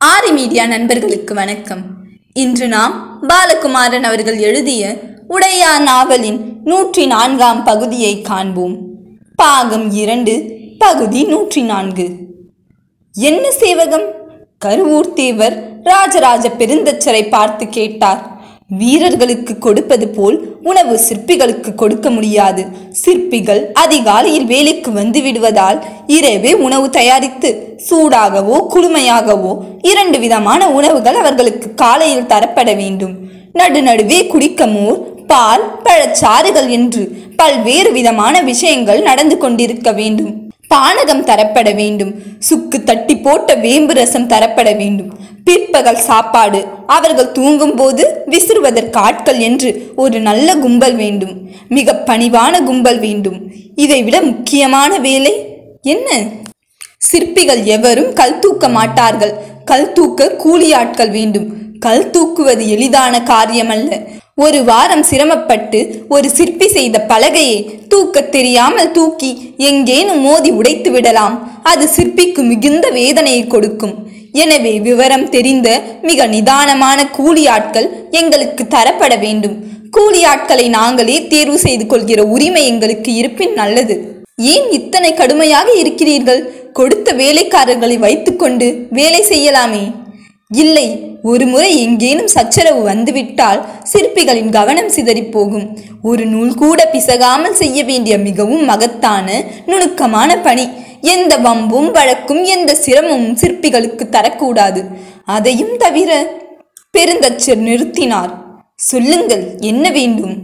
ஆரி media நண்பர்களுக்கு வணக்கம் இன்று நாம் பாலகுமாரன் அவர்கள் எழுதிய உடையார் நாவலின் நூற்றி நான்காம் பகுதியை காண்போம் பாகம் இரண்டு பகுதி நூற்றி நான்கு என்ன சேவகம் கருவூர் தேவர் ராஜராஜ பெருந்தச்சரை பார்த்து கேட்டார் வீரர்களுக்கு கொடுப்பது போல் உணவு சிற்பிகளுக்கு கொடுக்க முடியாது சிற்பிகள் அதிகாலையில் வேலைக்கு வந்து விடுவதால் இரவே உணவு தயாரித்து சூடாகவோ குளுமையாகவோ இரண்டு விதமான உணவுகள் அவர்களுக்கு காலையில் தரப்பட வேண்டும் நடுநடுவே குடிக்க மோர் பால் பழச்சாறுகள் என்று பல்வேறு விதமான விஷயங்கள் நடந்து கொண்டிருக்க வேண்டும் பானகம் தரப்பட வேண்டும் சுக்கு தட்டி போட்ட வேம்பு ரசம் தரப்பட வேண்டும் பிற்பகல் சாப்பாடு அவர்கள் தூங்கும்போது விசிறுவதற்கு ஆட்கள் என்று ஒரு நல்ல கும்பல் வேண்டும் மிக பணிவான கும்பல் வேண்டும் இதைவிட முக்கியமான வேலை என்ன சிற்பிகள் எவரும் கல் தூக்க மாட்டார்கள் கல் தூக்க கூலி ஆட்கள் வேண்டும் கல் தூக்குவது எளிதான காரியமல்ல ஒரு வாரம் சிரமப்பட்டு ஒரு சிற்பி செய்த பலகையை தூக்கத் தெரியாமல் தூக்கி எங்கேனும் மோதி உடைத்து விடலாம் அது சிற்பிக்கு மிகுந்த வேதனையை கொடுக்கும் எனவே விவரம் தெரிந்த மிக நிதானமான கூலி ஆட்கள் எங்களுக்கு தரப்பட வேண்டும் கூலி ஆட்களை நாங்களே தேர்வு செய்து கொள்கிற உரிமை எங்களுக்கு இருப்பின் நல்லது ஏன் இத்தனை கடுமையாக இருக்கிறீர்கள் கொடுத்த வேலைக்காரர்களை வைத்துக்கொண்டு வேலை செய்யலாமே இல்லை ஒரு முறை எங்கேனும் சச்சரவு வந்துவிட்டால் சிற்பிகளின் கவனம் சிதறிப் போகும் ஒரு நூல் கூட பிசகாமல் செய்ய வேண்டிய மிகவும் மகத்தான நுணுக்கமான பணி எந்த வம்பும் வழக்கும் எந்த சிரமமும் சிற்பிகளுக்கு தரக்கூடாது அதையும் தவிர பெருந்தச்சர் நிறுத்தினார் சொல்லுங்கள் என்ன வேண்டும்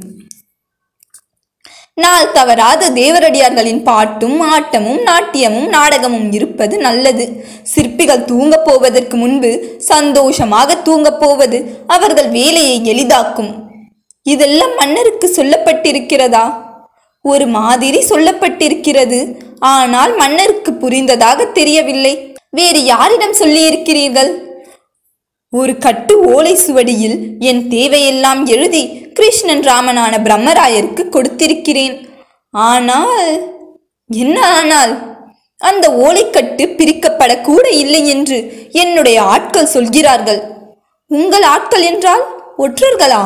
நாள் தவறாத தேவரடியார்களின் பாட்டும் ஆட்டமும் நாட்டியமும் நாடகமும் இருப்பது நல்லது சிற்பிகள் தூங்கப் போவதற்கு முன்பு சந்தோஷமாக தூங்கப் போவது அவர்கள் வேலையை எளிதாக்கும் இதெல்லாம் மன்னருக்கு சொல்லப்பட்டிருக்கிறதா ஒரு மாதிரி சொல்லப்பட்டிருக்கிறது ஆனால் மன்னருக்கு புரிந்ததாக தெரியவில்லை வேறு யாரிடம் சொல்லியிருக்கிறீர்கள் ஒரு கட்டு ஓலை சுவடியில் என் தேவையெல்லாம் எழுதி கிருஷ்ணன் ராமனான பிரம்மராயருக்கு கொடுத்திருக்கிறேன் ஆனால் என்ன ஆனால் அந்த ஓலைக்கட்டு பிரிக்கப்படக்கூட இல்லை என்று என்னுடைய ஆட்கள் சொல்கிறார்கள் உங்கள் ஆட்கள் என்றால் ஒற்றர்களா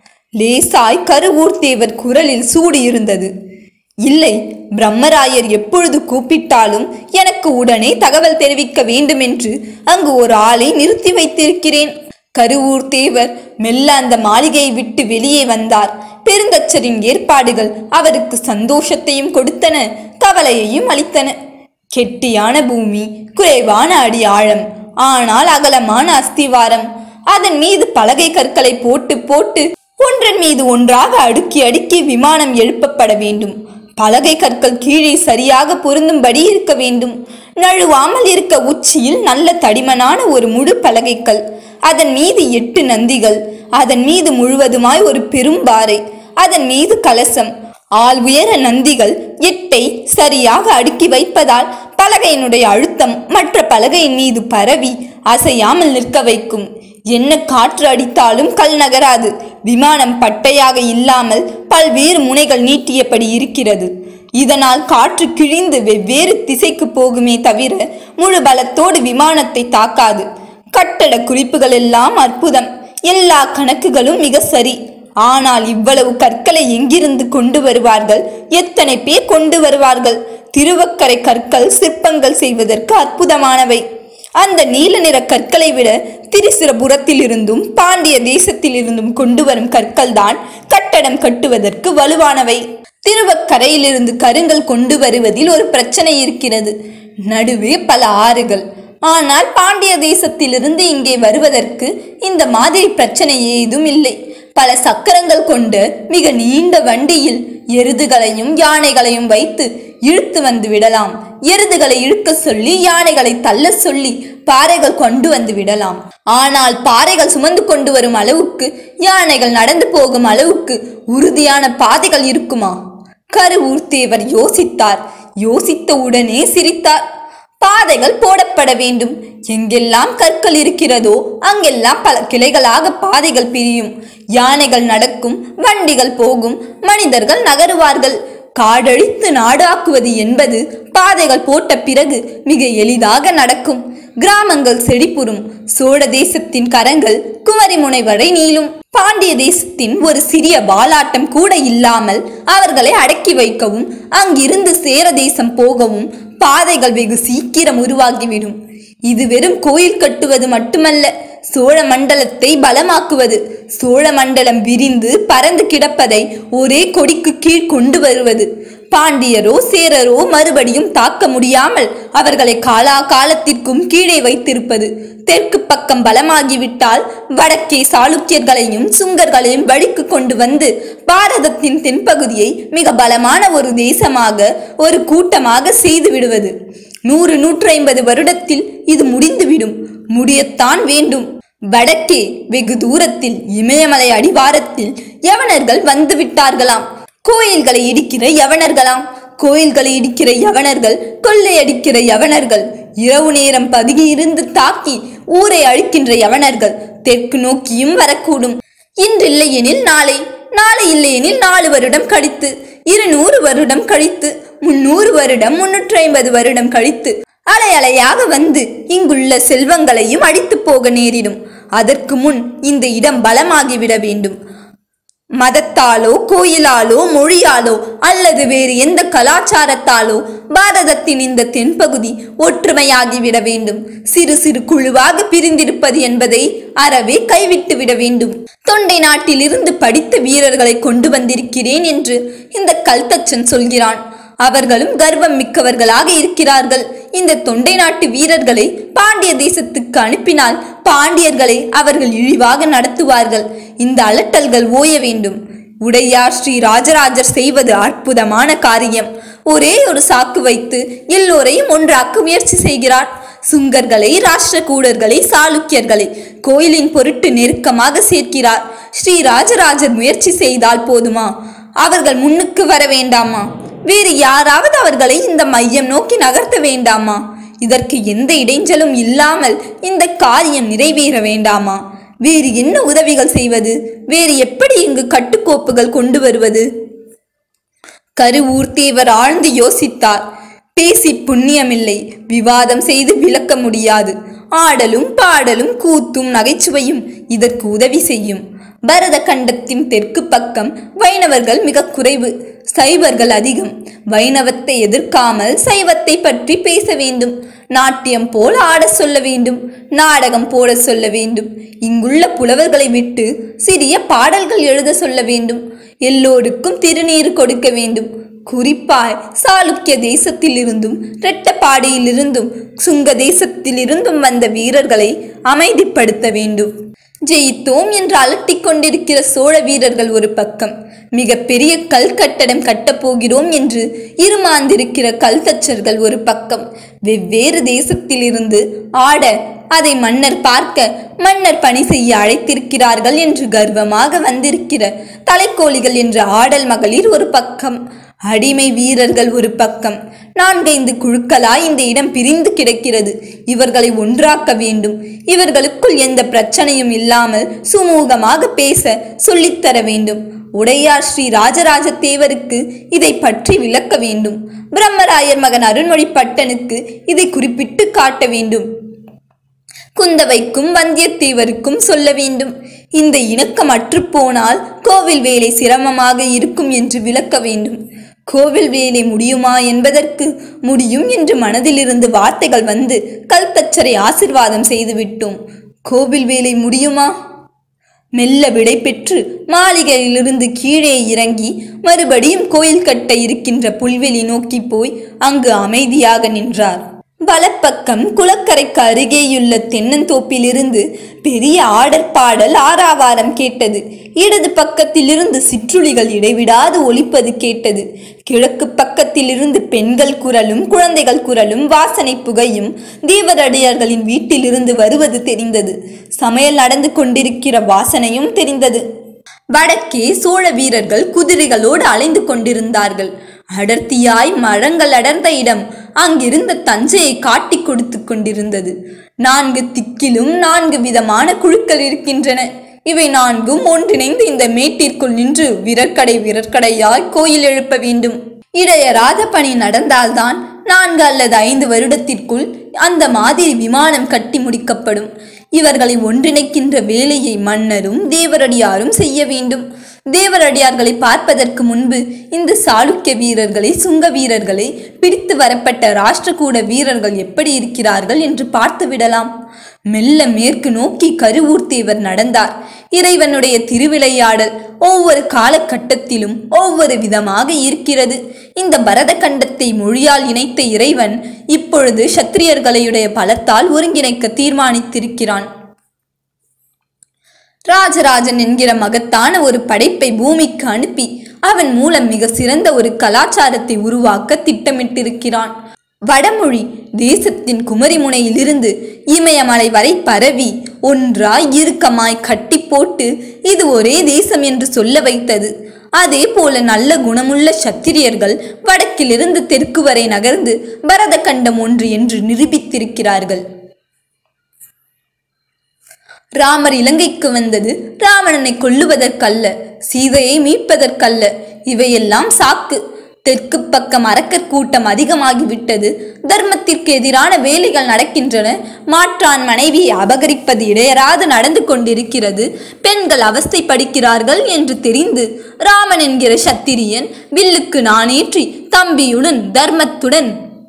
லேசாய் கருவூர் தேவர் குரலில் சூடு இருந்தது இல்லை பிரம்மராயர் எப்பொழுது கூப்பிட்டாலும் எனக்கு உடனே தகவல் தெரிவிக்க வேண்டுமென்று அங்கு ஒரு ஆளை நிறுத்தி வைத்திருக்கிறேன் கருவூர் தேவர் மெல்ல அந்த மாளிகையை விட்டு வெளியே வந்தார் பெருந்தச்சரின் ஏற்பாடுகள் அவருக்கு சந்தோஷத்தையும் கொடுத்தன கவலையையும் அளித்தன கெட்டியான பூமி குறைவான அடி ஆழம் ஆனால் அகலமான அஸ்திவாரம் அதன் மீது பலகை கற்களை போட்டு போட்டு ஒன்றன் மீது ஒன்றாக அடுக்கி அடுக்கி விமானம் எழுப்பப்பட வேண்டும் பலகை கற்கள் கீழே சரியாக பொருந்தும்படி இருக்க வேண்டும் நழுவாமல் இருக்க உச்சியில் நல்ல தடிமனான ஒரு முழு பலகைக்கல் அதன் மீது எட்டு நந்திகள் அதன் மீது முழுவதுமாய் ஒரு பெரும் பாறை அதன் மீது கலசம் ஆள் உயர நந்திகள் எட்டை சரியாக அடுக்கி வைப்பதால் பலகையினுடைய அழுத்தம் மற்ற பலகையின் மீது பரவி அசையாமல் நிற்க வைக்கும் என்ன காற்று அடித்தாலும் கல் நகராது விமானம் பட்டையாக இல்லாமல் பல்வேறு முனைகள் நீட்டியபடி இருக்கிறது இதனால் காற்று கிழிந்து வெவ்வேறு திசைக்கு போகுமே தவிர முழு பலத்தோடு விமானத்தை தாக்காது கட்டட குறிப்புகள் எல்லாம் அற்புதம் எல்லா கணக்குகளும் மிக சரி ஆனால் இவ்வளவு கற்களை எங்கிருந்து கொண்டு வருவார்கள் எத்தனை பேர் கொண்டு வருவார்கள் திருவக்கரை கற்கள் சிற்பங்கள் செய்வதற்கு அற்புதமானவை அந்த நீல நிற கற்களை விட திரிசிரபுரத்தில் இருந்தும் பாண்டிய தேசத்தில் இருந்தும் கொண்டு வரும் கற்கள் தான் கட்டடம் கட்டுவதற்கு வலுவானவை திருவக்கரையிலிருந்து கருங்கல் கொண்டு வருவதில் ஒரு பிரச்சனை இருக்கிறது நடுவே பல ஆறுகள் ஆனால் பாண்டிய தேசத்திலிருந்து இங்கே வருவதற்கு இந்த மாதிரி பிரச்சனை ஏதும் இல்லை பல சக்கரங்கள் கொண்ட மிக நீண்ட வண்டியில் எருதுகளையும் யானைகளையும் வைத்து இழுத்து வந்து விடலாம் எருதுகளை இழுக்க சொல்லி யானைகளை தள்ள சொல்லி பாறைகள் கொண்டு வந்து விடலாம் ஆனால் பாறைகள் சுமந்து கொண்டு வரும் அளவுக்கு யானைகள் நடந்து போகும் அளவுக்கு உறுதியான பாதைகள் இருக்குமா கருவூர் தேவர் யோசித்தார் யோசித்த உடனே சிரித்தார் பாதைகள் போடப்பட வேண்டும் எங்கெல்லாம் கற்கள் இருக்கிறதோ அங்கெல்லாம் பல கிளைகளாக பாதைகள் பிரியும் யானைகள் நடக்கும் வண்டிகள் போகும் மனிதர்கள் நகருவார்கள் காடழித்து நாடாக்குவது என்பது பாதைகள் போட்ட பிறகு மிக எளிதாக நடக்கும் கிராமங்கள் செழிப்புறும் சோழ தேசத்தின் கரங்கள் குமரிமுனை வரை நீளும் பாண்டிய தேசத்தின் ஒரு சிறிய வாலாட்டம் கூட இல்லாமல் அவர்களை அடக்கி வைக்கவும் அங்கிருந்து சேர தேசம் போகவும் பாதைகள் வெகு சீக்கிரம் உருவாகிவிடும் இது வெறும் கோயில் கட்டுவது மட்டுமல்ல சோழ மண்டலத்தை பலமாக்குவது சோழ மண்டலம் விரிந்து பறந்து கிடப்பதை ஒரே கொடிக்கு கீழ் கொண்டு வருவது பாண்டியரோ சேரரோ மறுபடியும் தாக்க முடியாமல் அவர்களை காலா காலத்திற்கும் கீழே வைத்திருப்பது தெற்கு பக்கம் பலமாகிவிட்டால் வடக்கே சாளுக்கியர்களையும் சுங்கர்களையும் வழிக்கு கொண்டு வந்து பாரதத்தின் தென்பகுதியை மிக பலமான ஒரு தேசமாக ஒரு கூட்டமாக செய்து விடுவது நூறு நூற்றி ஐம்பது வருடத்தில் இது முடிந்துவிடும் முடியத்தான் வேண்டும் வடக்கே வெகு தூரத்தில் இமயமலை அடிவாரத்தில் யவனர்கள் வந்து விட்டார்களாம் கோயில்களை இடிக்கிற யவனர்களாம் கோயில்களை இடிக்கிற யவனர்கள் கொள்ளையடிக்கிற யவனர்கள் இரவு நேரம் பதுகியிருந்து தாக்கி ஊரை அழிக்கின்ற யவனர்கள் தெற்கு நோக்கியும் வரக்கூடும் இன்றில்லையெனில் நாளை நாளை இல்லையெனில் நாலு வருடம் கழித்து இருநூறு வருடம் கழித்து முன்னூறு வருடம் முன்னூற்றி ஐம்பது வருடம் கழித்து அலை அலையாக வந்து இங்குள்ள செல்வங்களையும் அடித்து போக நேரிடும் அதற்கு முன் இந்த இடம் பலமாகிவிட வேண்டும் மதத்தாலோ கோயிலாலோ மொழியாலோ அல்லது வேறு எந்த கலாச்சாரத்தாலோ பாரதத்தின் இந்த தென்பகுதி ஒற்றுமையாகிவிட வேண்டும் சிறு சிறு குழுவாக பிரிந்திருப்பது என்பதை அறவே கைவிட்டு விட வேண்டும் தொண்டை நாட்டிலிருந்து படித்த வீரர்களை கொண்டு வந்திருக்கிறேன் என்று இந்த கல்தச்சன் சொல்கிறான் அவர்களும் கர்வம் மிக்கவர்களாக இருக்கிறார்கள் இந்த தொண்டை நாட்டு வீரர்களை பாண்டிய தேசத்துக்கு அனுப்பினால் பாண்டியர்களை அவர்கள் இழிவாக நடத்துவார்கள் இந்த அலட்டல்கள் ஓய வேண்டும் உடையார் ஸ்ரீ ராஜராஜர் செய்வது அற்புதமான காரியம் ஒரே ஒரு சாக்கு வைத்து எல்லோரையும் ஒன்றாக்க முயற்சி செய்கிறார் சுங்கர்களை ராஷ்டிரகூடர்களை சாளுக்கியர்களை கோயிலின் பொருட்டு நெருக்கமாக சேர்க்கிறார் ஸ்ரீ ராஜராஜர் முயற்சி செய்தால் போதுமா அவர்கள் முன்னுக்கு வர வேண்டாமா வேறு யாராவது அவர்களை இந்த மையம் நோக்கி நகர்த்த வேண்டாமா இதற்கு எந்த இடைஞ்சலும் இல்லாமல் இந்த காரியம் நிறைவேற வேண்டாமா வேறு என்ன உதவிகள் செய்வது வேறு எப்படி இங்கு கட்டுக்கோப்புகள் கொண்டு வருவது கருவூர்த்தேவர் ஆழ்ந்து யோசித்தார் பேசி புண்ணியமில்லை விவாதம் செய்து விளக்க முடியாது ஆடலும் பாடலும் கூத்தும் நகைச்சுவையும் இதற்கு உதவி செய்யும் பரத கண்டத்தின் தெற்கு பக்கம் வைணவர்கள் மிக குறைவு சைவர்கள் அதிகம் வைணவத்தை எதிர்க்காமல் சைவத்தை பற்றி பேச வேண்டும் நாட்டியம் போல் ஆட சொல்ல வேண்டும் நாடகம் போட சொல்ல வேண்டும் இங்குள்ள புலவர்களை விட்டு சிறிய பாடல்கள் எழுத சொல்ல வேண்டும் எல்லோருக்கும் திருநீர் கொடுக்க வேண்டும் குறிப்பாய் சாளுக்கிய தேசத்திலிருந்தும் இரட்டப்பாடியிலிருந்தும் சுங்க தேசத்திலிருந்தும் வந்த வீரர்களை அமைதிப்படுத்த வேண்டும் ஜெயித்தோம் என்று அலட்டிக் கொண்டிருக்கிற சோழ வீரர்கள் ஒரு பக்கம் மிக பெரிய கல் கட்டடம் கட்டப்போகிறோம் என்று இருமாந்திருக்கிற கல்தச்சர்கள் ஒரு பக்கம் வெவ்வேறு தேசத்திலிருந்து ஆட அதை மன்னர் பார்க்க மன்னர் பணி செய்ய அழைத்திருக்கிறார்கள் என்று கர்வமாக வந்திருக்கிற தலைக்கோழிகள் என்ற ஆடல் மகளிர் ஒரு பக்கம் அடிமை வீரர்கள் ஒரு பக்கம் நான்கைந்து குழுக்களாய் இந்த இடம் பிரிந்து கிடக்கிறது இவர்களை ஒன்றாக்க வேண்டும் இவர்களுக்குள் எந்த பிரச்சனையும் இல்லாமல் சுமூகமாக பேச சொல்லித்தர வேண்டும் உடையார் ஸ்ரீ ராஜராஜ தேவருக்கு இதை பற்றி விளக்க வேண்டும் பிரம்மராயர் மகன் அருண்மொழி பட்டனுக்கு இதை குறிப்பிட்டு காட்ட வேண்டும் குந்தவைக்கும் வந்தியத்தேவருக்கும் சொல்ல வேண்டும் இந்த இணக்கம் அற்றுப்போனால் கோவில் வேலை சிரமமாக இருக்கும் என்று விளக்க வேண்டும் கோவில் வேலை முடியுமா என்பதற்கு முடியும் என்று மனதிலிருந்து வார்த்தைகள் வந்து கல்தச்சரை ஆசிர்வாதம் செய்துவிட்டோம் கோவில் வேலை முடியுமா மெல்ல விடை பெற்று மாளிகையிலிருந்து கீழே இறங்கி மறுபடியும் கோயில் கட்ட இருக்கின்ற புல்வெளி நோக்கி போய் அங்கு அமைதியாக நின்றார் வலப்பக்கம் குளக்கரைக்கு அருகேயுள்ள தென்னந்தோப்பிலிருந்து பெரிய ஆடற் பாடல் ஆறாவாரம் கேட்டது இடது பக்கத்திலிருந்து சிற்றுளிகள் இடைவிடாது ஒலிப்பது கேட்டது கிழக்கு பக்கத்திலிருந்து பெண்கள் குரலும் குழந்தைகள் குரலும் வாசனை புகையும் தேவரடியார்களின் வீட்டிலிருந்து வருவது தெரிந்தது சமையல் நடந்து கொண்டிருக்கிற வாசனையும் தெரிந்தது வடக்கே சோழ வீரர்கள் குதிரைகளோடு அலைந்து கொண்டிருந்தார்கள் அடர்த்தியாய் மரங்கள் அடர்ந்த இடம் அங்கிருந்த தஞ்சையை காட்டிக் கொடுத்து கொண்டிருந்தது நான்கு திக்கிலும் நான்கு விதமான குழுக்கள் இருக்கின்றன இவை நான்கும் ஒன்றிணைந்து இந்த மேட்டிற்குள் நின்று விரற்கடை விரற்கடையாய் கோயில் எழுப்ப வேண்டும் இடையராத பணி நடந்தால்தான் நான்கு அல்லது ஐந்து வருடத்திற்குள் அந்த மாதிரி விமானம் கட்டி முடிக்கப்படும் இவர்களை ஒன்றிணைக்கின்ற வேலையை மன்னரும் தேவரடியாரும் செய்ய வேண்டும் தேவரடியார்களை பார்ப்பதற்கு முன்பு இந்த சாளுக்கிய வீரர்களை சுங்க வீரர்களை பிடித்து வரப்பட்ட ராஷ்டிரகூட வீரர்கள் எப்படி இருக்கிறார்கள் என்று பார்த்து விடலாம் மெல்ல மேற்கு நோக்கி கருவூர் தேவர் நடந்தார் இறைவனுடைய திருவிளையாடல் ஒவ்வொரு காலகட்டத்திலும் ஒவ்வொரு விதமாக இருக்கிறது இந்த பரத கண்டத்தை மொழியால் இணைத்த இறைவன் இப்பொழுது சத்திரியர்களுடைய பலத்தால் ஒருங்கிணைக்க தீர்மானித்திருக்கிறான் ராஜராஜன் என்கிற மகத்தான ஒரு படைப்பை பூமிக்கு அனுப்பி அவன் மூலம் மிக சிறந்த ஒரு கலாச்சாரத்தை உருவாக்க திட்டமிட்டிருக்கிறான் வடமொழி தேசத்தின் குமரிமுனையிலிருந்து இமயமலை வரை பரவி ஒன்றாய் இறுக்கமாய் கட்டி போட்டு இது ஒரே தேசம் என்று சொல்ல வைத்தது அதே போல நல்ல குணமுள்ள சத்திரியர்கள் வடக்கிலிருந்து தெற்கு வரை நகர்ந்து பரத கண்டம் ஒன்று என்று நிரூபித்திருக்கிறார்கள் ராமர் இலங்கைக்கு வந்தது ராவணனை கொல்லுவதற்கல்ல சீதையை மீட்பதற்கல்ல இவையெல்லாம் சாக்கு தெற்கு பக்கம் அரக்கர் கூட்டம் அதிகமாகிவிட்டது தர்மத்திற்கு எதிரான வேலைகள் நடக்கின்றன மாற்றான் மனைவியை அபகரிப்பது இடையராது நடந்து கொண்டிருக்கிறது பெண்கள் அவஸ்தைப்படுகிறார்கள் என்று தெரிந்து ராமன் என்கிற சத்திரியன் வில்லுக்கு நானேற்றி தம்பியுடன் தர்மத்துடன்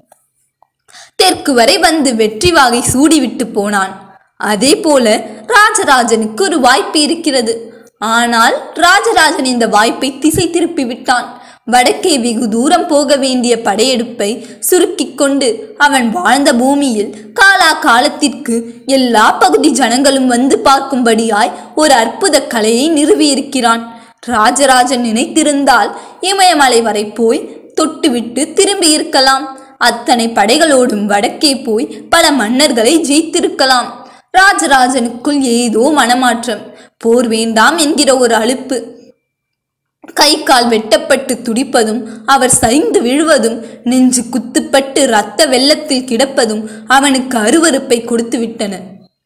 தெற்கு வரை வந்து வெற்றி வாகை சூடிவிட்டு போனான் அதே போல ராஜராஜனுக்கு ஒரு வாய்ப்பு இருக்கிறது ஆனால் ராஜராஜன் இந்த வாய்ப்பை திசை திருப்பி விட்டான் வடக்கே வெகு தூரம் போக வேண்டிய படையெடுப்பை சுருக்கிக் கொண்டு அவன் வாழ்ந்த பூமியில் காலா காலத்திற்கு எல்லா பகுதி ஜனங்களும் வந்து பார்க்கும்படியாய் ஒரு அற்புத கலையை நிறுவியிருக்கிறான் ராஜராஜன் நினைத்திருந்தால் இமயமலை வரை போய் தொட்டுவிட்டு திரும்பி இருக்கலாம் அத்தனை படைகளோடும் வடக்கே போய் பல மன்னர்களை ஜெயித்திருக்கலாம் ராஜராஜனுக்குள் ஏதோ மனமாற்றம் போர் வேண்டாம் என்கிற ஒரு அலுப்பு கை கால் வெட்டப்பட்டு துடிப்பதும் அவர் சரிந்து விழுவதும் நெஞ்சு குத்துப்பட்டு இரத்த வெள்ளத்தில் கிடப்பதும் அவனுக்கு அருவருப்பை கொடுத்து விட்டன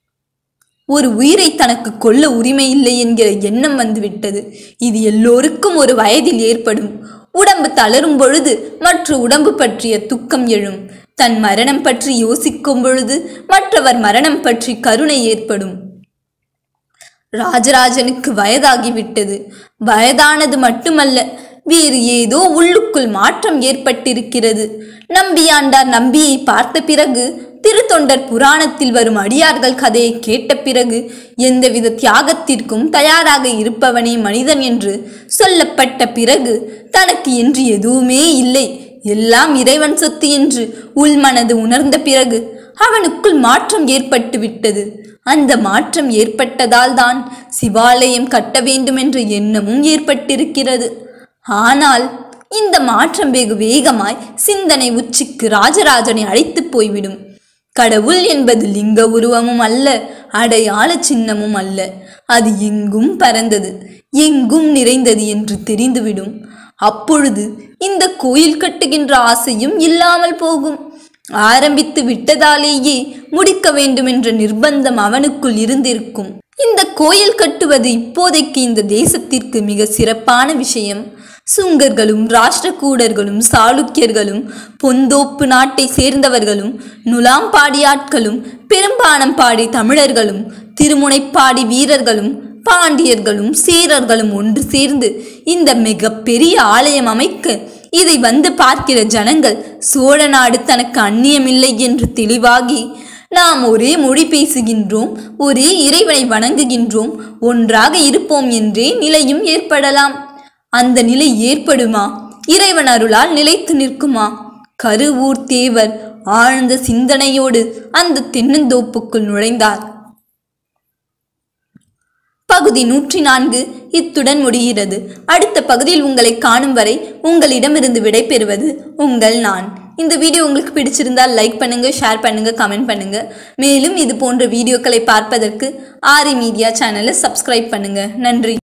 ஒரு உயிரை தனக்கு கொல்ல உரிமை இல்லை என்கிற எண்ணம் வந்துவிட்டது இது எல்லோருக்கும் ஒரு வயதில் ஏற்படும் உடம்பு தளரும் பொழுது மற்ற உடம்பு பற்றிய துக்கம் எழும் தன் மரணம் பற்றி யோசிக்கும் பொழுது மற்றவர் மரணம் பற்றி கருணை ஏற்படும் ராஜராஜனுக்கு வயதாகிவிட்டது வயதானது மட்டுமல்ல வேறு ஏதோ உள்ளுக்குள் மாற்றம் ஏற்பட்டிருக்கிறது நம்பியாண்டார் நம்பியை பார்த்த பிறகு திருத்தொண்டர் புராணத்தில் வரும் அடியார்கள் கதையை கேட்ட பிறகு எந்தவித தியாகத்திற்கும் தயாராக இருப்பவனே மனிதன் என்று சொல்லப்பட்ட பிறகு தனக்கு என்று எதுவுமே இல்லை எல்லாம் இறைவன் சொத்து என்று உள்மனது உணர்ந்த பிறகு அவனுக்குள் மாற்றம் ஏற்பட்டு விட்டது அந்த மாற்றம் ஏற்பட்டதால் தான் சிவாலயம் கட்ட வேண்டும் என்ற எண்ணமும் ஏற்பட்டிருக்கிறது ஆனால் இந்த மாற்றம் வெகு வேகமாய் சிந்தனை உச்சிக்கு ராஜராஜனை அழைத்து போய்விடும் கடவுள் என்பது லிங்க உருவமும் அல்ல அடையாள சின்னமும் அல்ல அது எங்கும் பறந்தது எங்கும் நிறைந்தது என்று தெரிந்துவிடும் அப்பொழுது இந்த கோயில் கட்டுகின்ற ஆசையும் இல்லாமல் போகும் ஆரம்பித்து விட்டதாலேயே முடிக்க வேண்டும் என்ற நிர்பந்தம் அவனுக்குள் இருந்திருக்கும் இந்த கோயில் கட்டுவது இப்போதைக்கு இந்த தேசத்திற்கு மிக சிறப்பான விஷயம் சுங்கர்களும் ராஷ்டிரகூடர்களும் சாளுக்கியர்களும் பொந்தோப்பு நாட்டை சேர்ந்தவர்களும் நுலாம்பாடியாட்களும் பெரும்பானம்பாடி தமிழர்களும் திருமுனைப்பாடி வீரர்களும் பாண்டியர்களும் சீரர்களும் ஒன்று சேர்ந்து இந்த மிகப்பெரிய ஆலயம் அமைக்க இதை வந்து பார்க்கிற ஜனங்கள் சோழ நாடு தனக்கு அந்நியமில்லை என்று தெளிவாகி நாம் ஒரே மொழி பேசுகின்றோம் ஒரே இறைவனை வணங்குகின்றோம் ஒன்றாக இருப்போம் என்றே நிலையும் ஏற்படலாம் அந்த நிலை ஏற்படுமா இறைவன் அருளால் நிலைத்து நிற்குமா கருவூர் தேவர் ஆழ்ந்த சிந்தனையோடு அந்த தென்னந்தோப்புக்குள் நுழைந்தார் பகுதி நூற்றி நான்கு இத்துடன் முடிகிறது அடுத்த பகுதியில் உங்களை காணும் வரை உங்களிடமிருந்து விடைபெறுவது உங்கள் நான் இந்த வீடியோ உங்களுக்கு பிடிச்சிருந்தால் லைக் பண்ணுங்க ஷேர் பண்ணுங்க கமெண்ட் பண்ணுங்க மேலும் இது போன்ற வீடியோக்களை பார்ப்பதற்கு ஆரி மீடியா சேனலை சப்ஸ்கிரைப் பண்ணுங்க நன்றி